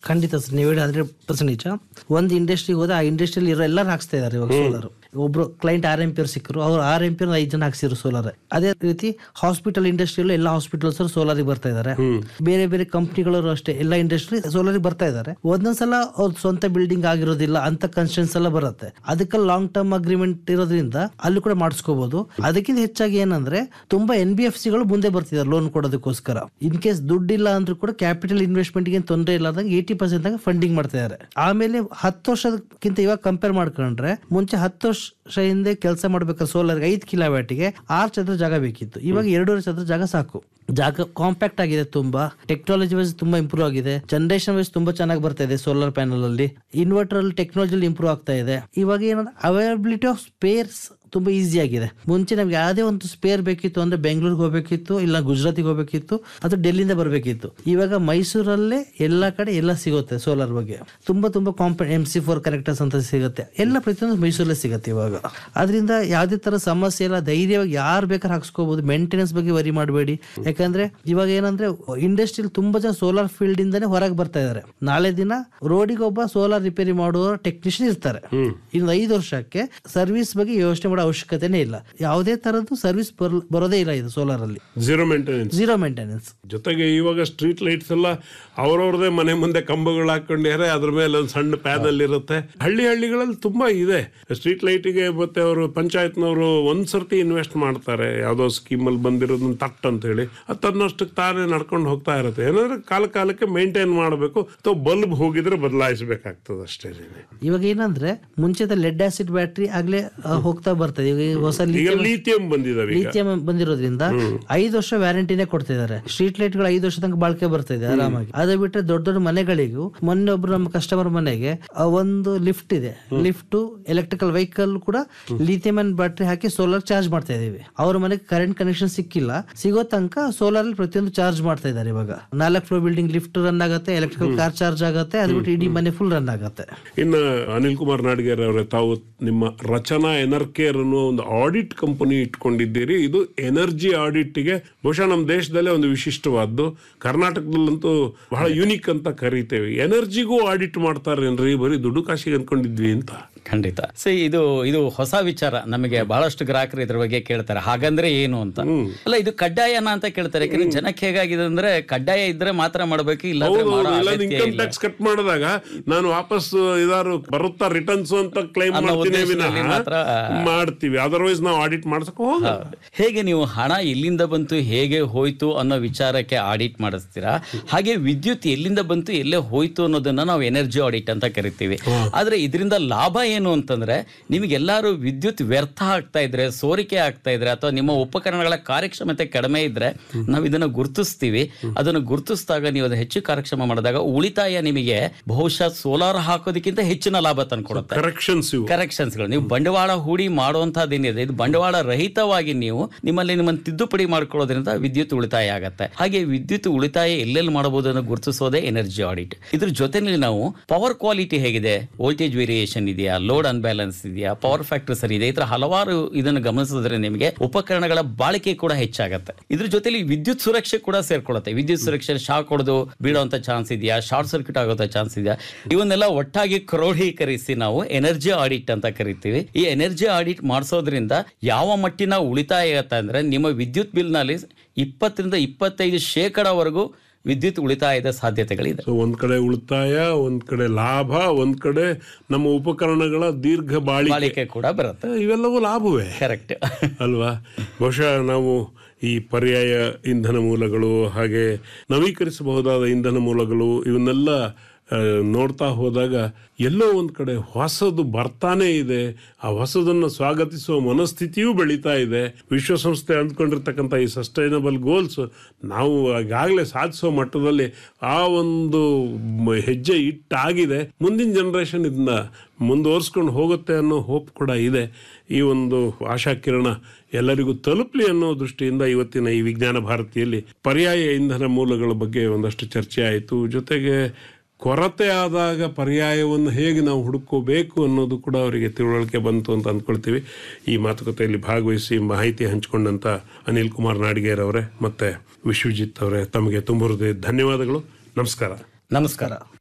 ಖಂಡಿತ ಸರ್ ನೀವು ಹೇಳಿ ಹಂಡ್ರೆಡ್ ಪರ್ಸೆಂಟ್ ನಿಜ ಒಂದು ಇಂಡಸ್ಟ್ರಿಗೆ ಹೋದ್ರೆ ಆ ಇಂಡಸ್ಟ್ರಿಯಲ್ಲಿ ಇರೋ ಎಲ್ಲರೂ ಹಾಕ್ಸ್ತಾ ಇದ್ದಾರೆ ಇವಾಗ ಸೋಲಾರ್ ಒಬ್ರು ಕ್ಲೈಂಟ್ ಆರ್ ಎಂ ಪಿ ಸಿಕ್ಕರು ಅವ್ರು ಆರ್ ಎಂ ಪಿ ಐದು ಜನ ಹಾಕ್ಸಿದ್ರು ಸೋಲಾರ್ ಅದೇ ರೀತಿ ಹಾಸ್ಪಿಟಲ್ ಇಂಡಸ್ಟ್ರಿಯಲ್ಲೂ ಎಲ್ಲ ಹಾಸ್ಪಿಟಲ್ಸ್ ಸೋಲಾರಿಗೆ ಬರ್ತಾ ಇದ್ದಾರೆ ಬೇರೆ ಬೇರೆ ಕಂಪ್ನಿಗಳು ಅಷ್ಟೇ ಎಲ್ಲ ಇಂಡಸ್ಟ್ರಿ ಸೋಲಾರಿಗೆ ಬರ್ತಾ ಇದ್ದಾರೆ ಒಂದೊಂದ್ಸಲ ಅವ್ರ ಸ್ವಂತ ಬಿಲ್ಡಿಂಗ್ ಆಗಿರೋದಿಲ್ಲ ಅಂತ ಕನ್ಸ್ಟೆನ್ಸ್ ಎಲ್ಲ ಬರುತ್ತೆ ಅದಕ್ಕೆ ಲಾಂಗ್ ಟರ್ಮ್ ಅಗ್ರಿಮೆಂಟ್ ಇರೋದ್ರಿಂದ ಅಲ್ಲಿ ಕೂಡ ಮಾಡಿಸ್ಕೋಬಹುದು ಅದಕ್ಕಿಂತ ಹೆಚ್ಚಾಗಿ ಏನಂದ್ರೆ ತುಂಬಾ ಎನ್ ಬಿ ಎಫ್ ಸಿಗಳು ಮುಂದೆ ಬರ್ತಿದ್ದಾರೆ ಲೋನ್ ಕೊಡೋದಕ್ಕೋಸ್ಕರ ಇನ್ ಕೇಸ್ ದುಡ್ಡಿಲ್ಲ ಅಂದ್ರೂ ಕೂಡ ಕ್ಯಾಪಿಟಲ್ ಇನ್ವೆಸ್ಟ್ಮೆಂಟ್ ಗೆ ತೊಂದರೆ ಇಲ್ಲದಂಗೆ ಏಯ್ಟಿ ಪರ್ಸೆಂಟ್ ಫಂಡಿಂಗ್ ಮಾಡ್ತಾ ಇದ್ದಾರೆ ಆಮೇಲೆ ಹತ್ತು ವರ್ಷಕ್ಕಿಂತ ಇವಾಗ ಕಂಪೇರ್ ಮಾಡ್ಕೊಂಡ್ರೆ ಮುಂಚೆ ಹತ್ತು ವರ್ಷ ಹಿಂದೆ ಕೆಲಸ ಮಾಡ್ಬೇಕಾದ್ರೆ ಸೋಲಾರ್ ಐದು ಕಿಲೋವ್ಯಾಟಿಗೆ ಆರು ಚದರ ಜಾಗ ಬೇಕಿತ್ತು ಇವಾಗ ಎರಡೂವರೆ ಚದರ ಜಾಗ ಸಾಕು ಜಾಗ ಕಾಂಪ್ಯಾಕ್ಟ್ ಆಗಿದೆ ತುಂಬಾ ಟೆಕ್ನಾಲಜಿ ವೈಸ್ ತುಂಬಾ ಇಂಪ್ರೂವ್ ಆಗಿದೆ ಜನರೇಷನ್ ವೈಸ್ ತುಂಬಾ ಚೆನ್ನಾಗಿ ಬರ್ತಾ ಇದೆ ಸೋಲಾರ್ ಪ್ಯಾನಲ್ ಅಲ್ಲಿ ಇನ್ವರ್ಟರ್ ಅಲ್ಲಿ ಟೆಕ್ನಾಲಜಿ ಇಂಪ್ರೂವ್ ಆಗ್ತಾ ಇದೆ ಇವಾಗ ಏನಂದ್ರೆ ಅವೈಲಬಿಲಿಟಿ ಆಫ್ ಸ್ಪೇರ್ಸ್ ತುಂಬಾ ಈಸಿ ಆಗಿದೆ ಮುಂಚೆ ನಮ್ಗೆ ಯಾವುದೇ ಒಂದು ಸ್ಪೇರ್ ಬೇಕಿತ್ತು ಅಂದ್ರೆ ಬೆಂಗಳೂರಿಗೆ ಹೋಗ್ಬೇಕಿತ್ತು ಇಲ್ಲ ಗುಜರಾತಿಗೆ ಹೋಗ್ಬೇಕಿತ್ತು ಅದು ಡೆಲ್ಲಿಂದ ಬರಬೇಕಿತ್ತು ಇವಾಗ ಮೈಸೂರಲ್ಲೇ ಎಲ್ಲ ಕಡೆ ಎಲ್ಲ ಸಿಗುತ್ತೆ ಸೋಲಾರ್ ಬಗ್ಗೆ ತುಂಬಾ ತುಂಬಾ ಕಾಂಪ ಎಂ ಸಿ ಫೋರ್ ಕನೆಕ್ಟರ್ಸ್ ಅಂತ ಸಿಗುತ್ತೆ ಎಲ್ಲ ಪ್ರತಿಯೊಂದು ಮೈಸೂರಲ್ಲೇ ಸಿಗುತ್ತೆ ಇವಾಗ ಅದರಿಂದ ಯಾವುದೇ ತರ ಸಮಸ್ಯೆ ಇಲ್ಲ ಧೈರ್ಯವಾಗಿ ಯಾರು ಬೇಕಾದ್ರೆ ಹಾಕ್ಸ್ಕೋಬಹುದು ಮೇಂಟೆನೆನ್ಸ್ ಬಗ್ಗೆ ವರಿ ಮಾಡಬೇಡಿ ಯಾಕಂದ್ರೆ ಇವಾಗ ಏನಂದ್ರೆ ಇಂಡಸ್ಟ್ರಿಯಲ್ಲಿ ತುಂಬಾ ಜನ ಸೋಲಾರ್ ಫೀಲ್ಡ್ ಇಂದಾನೆ ಹೊರಗೆ ಬರ್ತಾ ಇದಾರೆ ನಾಳೆ ದಿನ ರೋಡಿಗೆ ಒಬ್ಬ ಸೋಲಾರ್ ರಿಪೇರಿ ಮಾಡುವ ಟೆಕ್ನಿಷಿಯನ್ ಇರ್ತಾರೆ ಇನ್ನು ಐದು ವರ್ಷಕ್ಕೆ ಸರ್ವಿಸ್ ಬಗ್ಗೆ ಯೋಚನೆ ಮಾಡೋ ಅವಶ್ಯಕತೆನೇ ಇಲ್ಲ ಯಾವುದೇ ತರದ್ದು ಸರ್ವಿಸ್ ಬರೋದೇ ಇಲ್ಲ ಇದು ಸೋಲಾರ್ ಅಲ್ಲಿ ಝೀರೋ ಮೇಂಟೆನೆನ್ಸ್ ಝೀರೋ ಮೇಂಟೆನೆನ್ಸ್ ಜೊತೆಗೆ ಇವಾಗ ಸ್ಟ್ರೀಟ್ ಲೈಟ್ಸ್ ಎಲ್ಲ ಅವ್ರವ್ರದೇ ಮನೆ ಮುಂದೆ ಕಂಬಗಳು ಹಾಕೊಂಡಿದ್ದಾರೆ ಅದ್ರ ಮೇಲೆ ಒಂದು ಸಣ್ಣ ಪ್ಯಾನಲ್ ಇರುತ್ತೆ ಹಳ್ಳಿ ಹಳ್ಳಿಗಳಲ್ಲಿ ತುಂಬಾ ಇದೆ ಸ್ಟ್ರೀಟ್ ಲೈಟಿಗೆ ಮತ್ತೆ ಅವರು ಪಂಚಾಯತ್ನವರು ಒಂದ್ ಸರ್ತಿ ಇನ್ವೆಸ್ಟ್ ಮಾಡ್ತಾರೆ ಯಾವ್ದೋ ಸ್ಕೀಮಲ್ಲಿ ಬಂದಿರೋದನ್ನ ತಟ್ ಅಂತ ಹೇಳಿ ಅದು ತನ್ನಷ್ಟಕ್ಕೆ ತಾನೇ ನಡ್ಕೊಂಡು ಹೋಗ್ತಾ ಇರುತ್ತೆ ಏನಂದ್ರೆ ಕಾಲ ಕಾಲಕ್ಕೆ ಮೇಂಟೈನ್ ಮಾಡಬೇಕು ಅಥವಾ ಬಲ್ಬ್ ಹೋಗಿದ್ರೆ ಬದಲಾಯಿಸಬೇಕಾಗ್ತದೆ ಅಷ್ಟೇ ಇವಾಗ ಏನಂದ್ರೆ ಮುಂಚೆದ ಲೆಡ್ ಆಸಿಡ್ ಬ್ಯಾಟ್ರಿ ಆಗ್ಲೇ ಆ, ಹೋಗ್ತಾ ಬರ್ತದೆ ಈಗ ಈ ಹೊಸ ಈಗ ಲೀಥಿಯಂ ಬಂದಿದಾವೆ ಈಗ ಲಿಥಿಯಂ ಬಂದಿರೋದ್ರಿಂದ ಐದು ವರ್ಷ ವ್ಯಾರಂಟಿನೇ ಕೊಡ್ತಾ ಇದಾರೆ ಸ್ಟ್ರೀಟ್ ಲೈಟ್ ಗಳು ಐದು ವರ್ಷ ತನಕ ಬಾಳ್ಕೆ ಬರ್ತಾ ಇದೆ ಆರಾಮಾಗಿ ಅದೇ ಬಿಟ್ಟರೆ ದೊಡ್ಡ ದೊಡ್ಡ ಮನೆಗಳಿಗೂ ಮೊನ್ನೆ ಒಬ್ರು ನಮ್ಮ ಕಸ್ಟಮರ್ ಮನೆಗೆ ಆ, ಒಂದು ಲಿಫ್ಟ್ ಇದೆ ಲಿಫ್ಟ್ ಎಲೆಕ್ಟ್ರಿಕಲ್ ವೆಹಿಕಲ್ ಕೂಡ ಲಿಥಿಯಂ ಬ್ಯಾಟ್ರಿ ಹಾಕಿ ಸೋಲಾರ್ ಚಾರ್ಜ್ ಮಾಡ್ತಾ ಇದೀವಿ ಅವ್ರ ಮನೆಗೆ ಕರೆಂಟ್ ಕನೆಕ್ಷನ್ ಸಿಕ್ಕಿಲ್ಲ ಸಿಗೋ ತನಕ ಸೋಲಾರ್ ಅಲ್ಲಿ ಪ್ರತಿಯೊಂದು ಚಾರ್ಜ್ ಮಾಡ್ತಾ ಇದ್ದಾರೆ ಇವಾಗ ನಾಲ್ಕು ಫ್ಲೋರ್ ಬಿಲ್ಡಿಂಗ್ ಲಿಫ್ಟ್ ರನ್ ಆಗುತ್ತೆ ಎಲೆಕ್ಟ್ರಿಕಲ್ ಕಾರ್ ಚಾರ್ಜ್ ಆಗುತ್ತೆ ಅದು ಬಿಟ್ಟು ಇಡೀ ಮನೆ ಫುಲ್ ರನ್ ಆಗುತ್ತೆ ಇನ್ನು ಅನಿಲ್ ಕುಮಾರ್ ನಾಡಿಗೇರ್ ಅವರೇ ತಾವು ನಿಮ್ಮ ರಚನಾ ಎನರ್ಕೇರ್ ಅನ್ನುವ ಒಂದು ಆಡಿಟ್ ಕಂಪನಿ ಇಟ್ಕೊಂಡಿದ್ದೀರಿ ಇದು ಎನರ್ಜಿ ಆಡಿಟ್ಗೆ ಬಹುಶಃ ನಮ್ಮ ದೇಶದಲ್ಲೇ ಒಂದು ವಿಶಿಷ್ಟವಾದ್ದು ಕರ್ನಾಟಕದಲ್ಲಂತೂ ಬಹಳ ಯುನಿಕ್ ಅಂತ ಕರಿತೇವೆ ಎನರ್ಜಿಗೂ ಆಡಿಟ್ ಮಾಡ್ತಾರೇನ್ರಿ ಬರೀ ದುಡ್ಡು ಕಾಶಿಗೆ ಅನ್ಕೊಂಡಿದ್ವಿ ಅಂತ ಖಂಡಿತ ಸೊ ಇದು ಇದು ಹೊಸ ವಿಚಾರ ನಮಗೆ ಬಹಳಷ್ಟು ಗ್ರಾಹಕರು ಇದ್ರ ಬಗ್ಗೆ ಕೇಳ್ತಾರೆ ಹಾಗಂದ್ರೆ ಏನು ಅಂತ ಅಲ್ಲ ಇದು ಕಡ್ಡಾಯನ ಅಂತ ಕೇಳ್ತಾರೆ ಯಾಕಂದ್ರೆ ಜನಕ್ಕೆ ಹೇಗಾಗಿದೆ ಅಂದ್ರೆ ಕಡ್ಡಾಯ ಇದ್ರೆ ಮಾತ್ರ ಮಾಡ್ಬೇಕು ಇಲ್ಲಾಂದ್ರೆ ಹೌದು, ಮಾಡೋ ಇಲ್ಲ ಅಗತ್ಯ ಇನ್ಕಮ್ ಇಲ್ಲ. ಟ್ಯಾಕ್ಸ್ ಕಟ್ ಮಾಡಿದಾಗ ನಾನು ವಾಪಸ್ ಇದಾರು ಬರುತ್ತಾ ರಿಟರ್ನ್ಸ್ ಅಂತ ಕ್ಲೈಮ್ ಅನ್ನೋ ಮಾಡ್ತೀನಿ ಉದ್ದೇಶದಲ್ಲಿ ವಿನಃ ಮಾತ್ರ ಮಾಡ್ತೀವಿ ಅದರ್ವೈಸ್ ನಾವು ಆಡಿಟ್ ಮಾಡ್ಸಕ್ ಹೋಗ ಹೇಗೆ ನೀವು ಹಣ ಎಲ್ಲಿಂದ ಬಂತು ಹೇಗೆ ಹೋಯ್ತು ಅನ್ನೋ ವಿಚಾರಕ್ಕೆ ಆಡಿಟ್ ಮಾಡಿಸ್ತೀರಾ ಹಾಗೆ ವಿದ್ಯುತ್ ಎಲ್ಲಿಂದ ಬಂತು ಎಲ್ಲೇ ಹೋಯ್ತು ಅನ್ನೋದನ್ನ ನಾವು ಎನರ್ಜಿ ಆಡಿಟ್ ಅಂತ ಕರಿತೀವಿ ಆದ್ರೆ ಇದರಿಂದ ಲಾಭ ಏನು ಅಂತಂದ್ರೆ ನಿಮಗೆಲ್ಲರೂ ವಿದ್ಯುತ್ ವ್ಯರ್ಥ ಆಗ್ತಾ ಇದ್ರೆ ಸೋರಿಕೆ ಆಗ್ತಾ ಇದ್ರೆ ಅಥವಾ ನಿಮ್ಮ ಉಪಕರಣಗಳ ಕಾರ್ಯಕ್ಷಮತೆ ಕಡಿಮೆ ಇದ್ರೆ ನಾವು ಇದನ್ನ ಗುರುತಿಸ್ತೀವಿ ಅದನ್ನು ಗುರುತಿಸಿದಾಗ ನೀವು ಅದನ್ನ ಹೆಚ್ಚು ಕಾರ್ಯಕ್ಷಮ ಮಾಡಿದಾಗ ಉಳಿತಾಯ ನಿಮಗೆ ಬಹುಶಃ ಸೋಲಾರ್ ಹಾಕೋದಕ್ಕಿಂತ ಹೆಚ್ಚಿನ ಲಾಭ ತಂದ್ಕೊಡುತ್ತೆ ಕರೆಕ್ಷನ್ಸ್ ಇವು ಕರೆಕ್ಷನ್ಸ್ಗಳು ನೀವು ಬಂಡವಾಳ ಹೂಡಿ ಮಾಡುವಂತಹದ್ದೇನಿದೆ ಇದು ಬಂಡವಾಳ ರಹಿತವಾಗಿ ನೀವು ನಿಮ್ಮಲ್ಲಿ ನಿಮ್ಮನ್ನು ತಿದ್ದುಪಡಿ ಮಾಡ್ಕೊಳ್ಳೋದ್ರಿಂದ ವಿದ್ಯುತ್ ಉಳಿತಾಯ ಆಗತ್ತೆ ಹಾಗೆ ವಿದ್ಯುತ್ ಉಳಿತಾಯ ಎಲ್ಲೆಲ್ಲಿ ಮಾಡಬಹುದು ಅನ್ನೋ ಗುರುತಿಸೋದೇ ಎನರ್ಜಿ ಆಡಿಟ್ ಇದ್ರ ಜೊತೆನಲ್ಲಿ ನಾವು ಪವರ್ ಕ್ವಾಲಿಟಿ ಹೇಗಿದೆ ವೋಲ್ಟೇಜ್ ವೇರಿಯೇಷನ್ ಇದೆಯಾ ಲೋಡ್ ಅನ್ಬ್ಯಾಲೆನ್ಸ್ ಇದೆಯಾ ಪವರ್ ಫ್ಯಾಕ್ಟರ್ ಸರಿ ಇದೆ ಈ ತರ ಹಲವಾರು ಇದನ್ನು ಗಮನಿಸಿದ್ರೆ ನಿಮಗೆ ಉಪಕರಣಗಳ ಬಾಳಿಕೆ ಕೂಡ ಹೆಚ್ಚಾಗತ್ತೆ ಇದ್ರ ಜೊತೆಲಿ ವಿದ್ಯುತ್ ಸುರಕ್ಷೆ ಕೂಡ ಸೇರ್ಕೊಳ್ಳುತ್ತೆ ವಿದ್ಯುತ್ ಸುರಕ್ಷೆ ಶಾಕ್ ಹೊಡೆದು ಬೀಳುವಂತ ಚಾನ್ಸ್ ಇದೆಯಾ ಶಾರ್ಟ್ ಸರ್ಕ್ಯೂಟ್ ಆಗುವಂತ ಚಾನ್ಸ್ ಇದೆಯಾ ಇವನ್ನೆಲ್ಲ ಒಟ್ಟಾಗಿ ಕ್ರೋಢೀಕರಿಸಿ ನಾವು ಎನರ್ಜಿ ಆಡಿಟ್ ಅಂತ ಕರಿತೀವಿ ಈ ಎನರ್ಜಿ ಆಡಿಟ್ ಮಾಡಿಸೋದ್ರಿಂದ ಯಾವ ಮಟ್ಟಿನ ಉಳಿತಾಯ ಆಗತ್ತೆ ಅಂದ್ರೆ ನಿಮ್ಮ ವಿದ್ಯುತ್ ಬಿಲ್ನಲ್ಲಿ ಇಪ್ಪತ್ತರಿಂದ ಇಪ್ಪತ್ತೈದು ಶೇಕಡವರೆಗೂ ವಿದ್ಯುತ್ ಉಳಿತಾಯದ ಸಾಧ್ಯತೆಗಳಿದೆ ಸೊ ಒಂದ್ ಕಡೆ ಉಳಿತಾಯ ಒಂದ್ ಕಡೆ ಲಾಭ ಒಂದ್ ಕಡೆ ನಮ್ಮ ಉಪಕರಣಗಳ ದೀರ್ಘ ಬಾಳಿಕೆ ಬಾಳಿಕೆ ಕೂಡ ಬರುತ್ತೆ ಇವೆಲ್ಲವೂ ಲಾಭವೇ ಕರೆಕ್ಟ್ ಅಲ್ವಾ ಬಹುಶಃ ನಾವು ಈ ಪರ್ಯಾಯ ಇಂಧನ ಮೂಲಗಳು ಹಾಗೆ ನವೀಕರಿಸಬಹುದಾದ ಇಂಧನ ಮೂಲಗಳು ಇವನ್ನೆಲ್ಲ ಆ, ನೋಡ್ತಾ ಹೋದಾಗ ಎಲ್ಲೋ ಒಂದು ಕಡೆ ಹೊಸದು ಬರ್ತಾನೆ ಇದೆ ಆ ಹೊಸದನ್ನು ಸ್ವಾಗತಿಸುವ ಮನಸ್ಥಿತಿಯೂ ಬೆಳೀತಾ ಇದೆ ವಿಶ್ವಸಂಸ್ಥೆ ಅಂದ್ಕೊಂಡಿರ್ತಕ್ಕಂಥ ಈ ಸಸ್ಟೈನಬಲ್ ಗೋಲ್ಸ್ ನಾವು ಈಗಾಗಲೇ ಸಾಧಿಸೋ ಮಟ್ಟದಲ್ಲಿ ಆ ಒಂದು ಮ- ಹೆಜ್ಜೆ ಇಟ್ಟಾಗಿದೆ ಮುಂದಿನ ಜನರೇಷನ್ ಇದನ್ನ ಮುಂದುವರಿಸ್ಕೊಂಡು ಹೋಗುತ್ತೆ ಅನ್ನೋ ಹೋಪ್ ಕೂಡ ಇದೆ ಈ ಒಂದು ಆಶಾಕಿರಣ ಎಲ್ಲರಿಗೂ ತಲುಪಲಿ ಅನ್ನೋ ದೃಷ್ಟಿಯಿಂದ ಇವತ್ತಿನ ಈ ವಿಜ್ಞಾನ ಭಾರತಿಯಲ್ಲಿ ಪರ್ಯಾಯ ಇಂಧನ ಮೂಲಗಳ ಬಗ್ಗೆ ಒಂದಷ್ಟು ಚರ್ಚೆ ಆಯಿತು ಜೊತೆಗೆ ಕೊರತೆ ಆದಾಗ ಪರ್ಯಾಯವನ್ನು ಹೇಗೆ ನಾವು ಹುಡುಕೋಬೇಕು ಅನ್ನೋದು ಕೂಡ ಅವರಿಗೆ ತಿಳುವಳಿಕೆ ಬಂತು ಅಂತ ಅಂದ್ಕೊಳ್ತೀವಿ ಈ ಮಾತುಕತೆಯಲ್ಲಿ ಭಾಗವಹಿಸಿ ಮಾಹಿತಿ ಹಂಚಿಕೊಂಡಂತ ಅನಿಲ್ ಕುಮಾರ್ ನಾಡಿಗೇರ್ ಅವರೇ ಮತ್ತೆ ವಿಶ್ವಜಿತ್ ಅವರೇ ತಮಗೆ ತುಂಬ ಹೃದಯ ಧನ್ಯವಾದಗಳು ನಮಸ್ಕಾರ ನಮಸ್ಕಾರ